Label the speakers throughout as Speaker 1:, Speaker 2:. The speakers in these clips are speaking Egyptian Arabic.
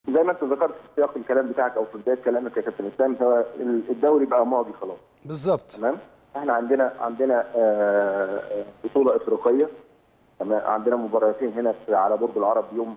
Speaker 1: زي ما انت ذكرت في سياق الكلام بتاعك او في بدايه كلامك يا كابتن اسلام هو الدوري بقى ماضي خلاص
Speaker 2: بالظبط
Speaker 1: تمام احنا عندنا عندنا آه، بطوله افريقيه تمام عندنا مباراتين هنا في على برج العرب يوم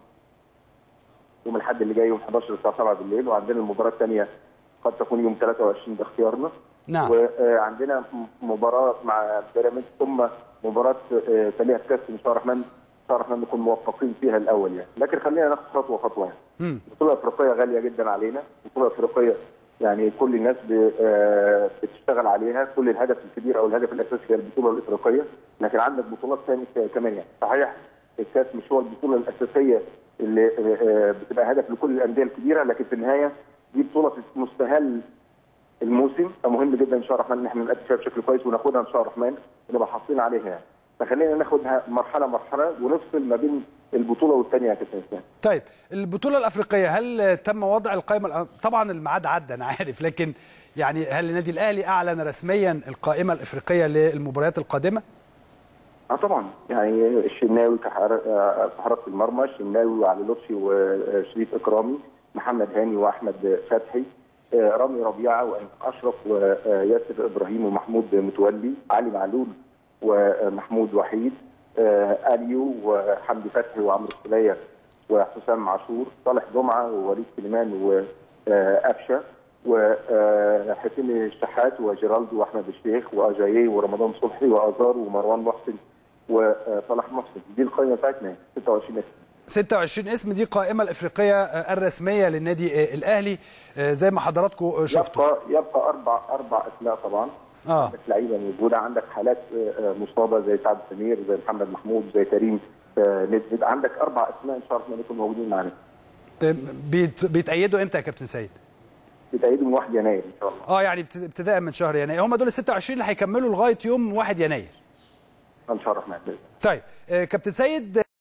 Speaker 1: يوم الاحد اللي جاي يوم 11 الساعه 7 بالليل وعندنا المباراه الثانيه قد تكون يوم 23 باختيارنا
Speaker 2: نعم
Speaker 1: وعندنا م- مباراه مع بيراميدز ثم مباراه آه، تليها في كاس ان شاء الله الرحمن ان شاء الله الرحمن نكون موفقين فيها الاول يعني لكن خلينا ناخد خطوه خطوه يعني
Speaker 2: مم.
Speaker 1: بطوله افريقيه غاليه جدا علينا بطوله افريقيه يعني كل الناس ب- آه، بتشتغل عليها كل الهدف الكبير او الهدف الاساسي هي البطوله الافريقيه لكن عندك بطولات ثانيه كمان يعني صحيح الكاس مش هو البطوله الاساسيه اللي آه، بتبقى هدف لكل الانديه الكبيره لكن في النهايه دي بطوله في مستهل الموسم فمهم جدا ان شاء الله الرحمن ان احنا نأدي فيها بشكل كويس وناخدها ان شاء الله الرحمن ونبقى حاطين عليها يعني فخلينا ناخدها مرحله مرحله ونفصل ما بين البطوله والثانيه يا كابتن اسلام
Speaker 2: طيب البطوله الافريقيه هل تم وضع القائمه الأ- طبعا الميعاد عدى انا عارف لكن يعني هل النادي الاهلي اعلن رسميا القائمه الافريقيه للمباريات القادمه
Speaker 1: اه طبعا يعني الشناوي كحر- آه، في حراسه المرمى الشناوي وعلي لطفي وشريف اكرامي محمد هاني واحمد فتحي آه، رامي ربيعه وايمن اشرف وياسر ابراهيم ومحمود متولي علي معلول ومحمود وحيد آه، اليو وحمدي فتحي وعمرو السليه وحسام عاشور صالح جمعه ووليد سليمان وقفشه وحسين الشحات وجيرالدو واحمد الشيخ واجاييه ورمضان صبحي وازار ومروان محسن وصلاح محسن دي القائمه بتاعتنا 26 اسم
Speaker 2: 26 اسم دي قائمه الافريقيه آه، الرسميه للنادي آه، الاهلي آه، زي ما حضراتكم آه، شفتوا
Speaker 1: يبقى يبقى اربع اربع اسماء طبعا
Speaker 2: اه
Speaker 1: عندك لعيبه موجوده عندك حالات آه، آه، مصابه زي سعد سمير زي محمد محمود زي كريم آه، ندفد عندك اربع اسماء ان شاء الله نكون موجودين معانا
Speaker 2: آه، بيت- بيتأيدوا امتى يا كابتن سيد؟
Speaker 1: بتأييد من 1 يناير ان شاء الله
Speaker 2: اه يعني ابت- ابتداء من شهر يناير هم دول ال 26 اللي هيكملوا لغايه يوم 1 يناير
Speaker 1: ان شاء الله الرحمن بإذن الله.
Speaker 2: طيب آه، كابتن سيد